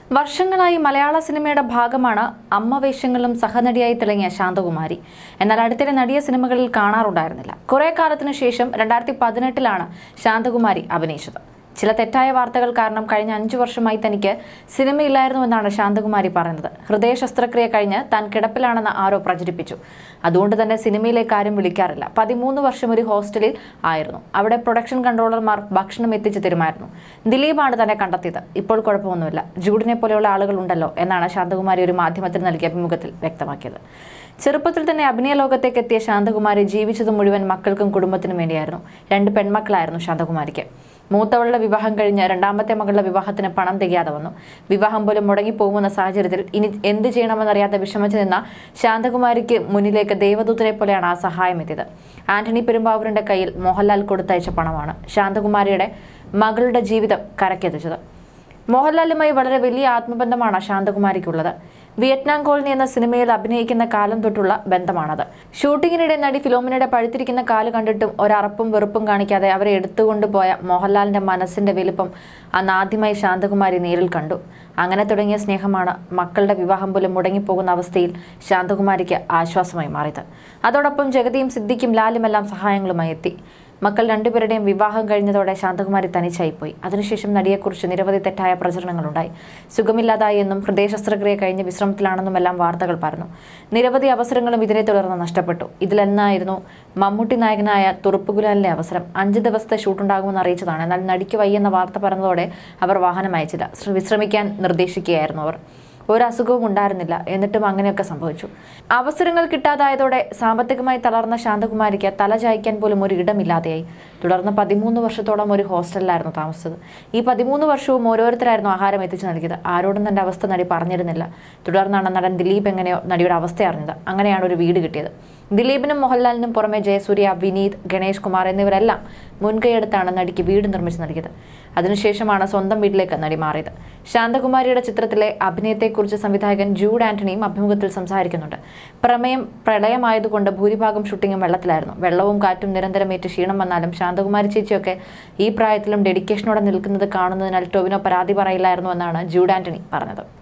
വർഷങ്ങളായി മലയാള സിനിമയുടെ ഭാഗമാണ് അമ്മ വേഷങ്ങളിലും സഹനടിയായി തിളങ്ങിയ ശാന്തകുമാരി എന്നാൽ അടുത്തിടെ നടിയ സിനിമകളിൽ കാണാറുണ്ടായിരുന്നില്ല കുറെ കാലത്തിനു ശേഷം രണ്ടായിരത്തി പതിനെട്ടിലാണ് ശാന്തകുമാരി അഭിനയിച്ചത് ചില തെറ്റായ വാർത്തകൾ കാരണം കഴിഞ്ഞ അഞ്ചു വർഷമായി തനിക്ക് സിനിമയില്ലായിരുന്നുവെന്നാണ് ശാന്തകുമാരി പറയുന്നത് ഹൃദയ ശസ്ത്രക്രിയ കഴിഞ്ഞ് താൻ കിടപ്പിലാണെന്ന് ആരോ പ്രചരിപ്പിച്ചു അതുകൊണ്ട് തന്നെ സിനിമയിലേക്ക് ആരും വിളിക്കാറില്ല പതിമൂന്ന് വർഷം ഒരു ഹോസ്റ്റലിൽ ആയിരുന്നു അവിടെ പ്രൊഡക്ഷൻ കൺട്രോളർമാർ ഭക്ഷണം എത്തിച്ചു തരുമായിരുന്നു ദിലീപാണ് തന്നെ കണ്ടെത്തിയത് ഇപ്പോൾ കുഴപ്പമൊന്നുമില്ല ജൂഡിനെ പോലെയുള്ള ആളുകൾ ഉണ്ടല്ലോ എന്നാണ് ശാന്തകുമാരി ഒരു മാധ്യമത്തിന് നൽകിയ അഭിമുഖത്തിൽ വ്യക്തമാക്കിയത് ചെറുപ്പത്തിൽ തന്നെ അഭിനയ ലോകത്തേക്ക് എത്തിയ ശാന്തകുമാരി ജീവിച്ചത് മുഴുവൻ മക്കൾക്കും കുടുംബത്തിനും വേണ്ടിയായിരുന്നു രണ്ട് പെൺമക്കളായിരുന്നു ശാന്തകുമാരിക്ക് മൂത്തവളുടെ വിവാഹം കഴിഞ്ഞ് രണ്ടാമത്തെ മകളുടെ വിവാഹത്തിന് പണം തികയാതെ വന്നു വിവാഹം പോലും മുടങ്ങിപ്പോകുന്ന സാഹചര്യത്തിൽ ഇനി എന്ത് ചെയ്യണമെന്നറിയാതെ വിഷമിച്ചു നിന്ന ശാന്തകുമാരിക്ക് മുന്നിലേക്ക് ദേവദൂതനെ പോലെയാണ് ആ സഹായം എത്തിയത് ആന്റണി പെരുമ്പാവൂരിന്റെ കയ്യിൽ മോഹൻലാൽ കൊടുത്തയച്ച പണമാണ് ശാന്തകുമാരിയുടെ മകളുടെ ജീവിതം കരക്കെത്തിച്ചത് മോഹൻലാലുമായി വളരെ വലിയ ആത്മബന്ധമാണ് ശാന്തകുമാരിക്കുള്ളത് വിയറ്റ്നാം കോളനി എന്ന സിനിമയിൽ അഭിനയിക്കുന്ന കാലം തൊട്ടുള്ള ബന്ധമാണത് ഷൂട്ടിങ്ങിനിടെ നടി ഫിലോമിനയുടെ പഴുത്തിരിക്കുന്ന കാല് കണ്ടിട്ടും ഒരറപ്പും വെറുപ്പും കാണിക്കാതെ അവരെ എടുത്തുകൊണ്ടുപോയ മോഹൻലാലിന്റെ മനസ്സിന്റെ വലിപ്പം അന്ന് ആദ്യമായി ശാന്തകുമാരി നേരിൽ കണ്ടു അങ്ങനെ തുടങ്ങിയ സ്നേഹമാണ് മക്കളുടെ വിവാഹം പോലും മുടങ്ങിപ്പോകുന്ന അവസ്ഥയിൽ ശാന്തകുമാരിക്ക് ആശ്വാസമായി മാറിയത് അതോടൊപ്പം ജഗതിയും സിദ്ദിഖും ലാലുമെല്ലാം സഹായങ്ങളുമായി എത്തി മക്കൾ രണ്ടുപേരുടെയും വിവാഹം കഴിഞ്ഞതോടെ ശാന്തകുമാരി തനിച്ചായിപ്പോയി അതിനുശേഷം നടിയെക്കുറിച്ച് നിരവധി തെറ്റായ പ്രചരണങ്ങളുണ്ടായി സുഖമില്ലാതായി എന്നും ഹൃദയ ശസ്ത്രക്രിയ കഴിഞ്ഞ് വിശ്രമത്തിലാണെന്നുമെല്ലാം വാർത്തകൾ പറഞ്ഞു നിരവധി അവസരങ്ങളും ഇതിനെ തുടർന്ന് നഷ്ടപ്പെട്ടു ഇതിലെന്നായിരുന്നു മമ്മൂട്ടി നായകനായ തുറുപ്പുകുലാലിന്റെ അവസരം അഞ്ച് ദിവസത്തെ ഷൂട്ടുണ്ടാകുമെന്ന് അറിയിച്ചതാണ് എന്നാൽ നടിക്ക് വയ്യെന്ന വാർത്ത പറഞ്ഞതോടെ അവർ വാഹനം അയച്ചില്ല ശ്ര- വിശ്രമിക്കാൻ നിർദ്ദേശിക്കുകയായിരുന്നു അവർ ഒരു അസുഖവും ഉണ്ടായിരുന്നില്ല എന്നിട്ടും അങ്ങനെയൊക്കെ സംഭവിച്ചു അവസരങ്ങൾ കിട്ടാതായതോടെ സാമ്പത്തികമായി തളർന്ന ശാന്തകുമാരിക്ക് തല ചായ്ക്കാൻ പോലും ഒരു ഇടമില്ലാതെയായി തുടർന്ന് പതിമൂന്ന് വർഷത്തോളം ഒരു ഹോസ്റ്റലിലായിരുന്നു താമസിച്ചത് ഈ പതിമൂന്ന് വർഷവും ഓരോരുത്തരായിരുന്നു ആഹാരം എത്തിച്ചു നൽകിയത് ആരോടും തന്റെ അവസ്ഥ നടി പറഞ്ഞിരുന്നില്ല തുടർന്നാണ് നടൻ ദിലീപ് എങ്ങനെയോ നടിയുടെ അവസ്ഥ അറിഞ്ഞത് അങ്ങനെയാണ് ഒരു വീട് കിട്ടിയത് ദിലീപിനും മോഹൻലാലിനും പുറമെ ജയസൂര്യ വിനീത് ഗണേഷ് കുമാർ എന്നിവരെല്ലാം മുൻകൈയെടുത്താണ് നടിക്ക് വീട് നിർമ്മിച്ചു നൽകിയത് അതിനുശേഷമാണ് സ്വന്തം വീട്ടിലേക്ക് നടി മാറിയത് ശാന്തകുമാരിയുടെ ചിത്രത്തിലെ അഭിനയത്തെക്കുറിച്ച് സംവിധായകൻ ജൂഡ് ആന്റണിയും അഭിമുഖത്തിൽ സംസാരിക്കുന്നുണ്ട് പ്രമേയം പ്രളയമായതുകൊണ്ട് ഭൂരിഭാഗം ഷൂട്ടിങ്ങും വെള്ളത്തിലായിരുന്നു വെള്ളവും കാറ്റും നിരന്തരമേറ്റ് ക്ഷീണം വന്നാലും ശാന്തകുമാരി ചേച്ചിയൊക്കെ ഈ പ്രായത്തിലും ഡെഡിക്കേഷനോടെ നിൽക്കുന്നത് കാണുന്നതിനാൽ ടൊവിനോ പരാതി പറയില്ലായിരുന്നു എന്നാണ് ജൂഡ് ആന്റണി പറഞ്ഞത്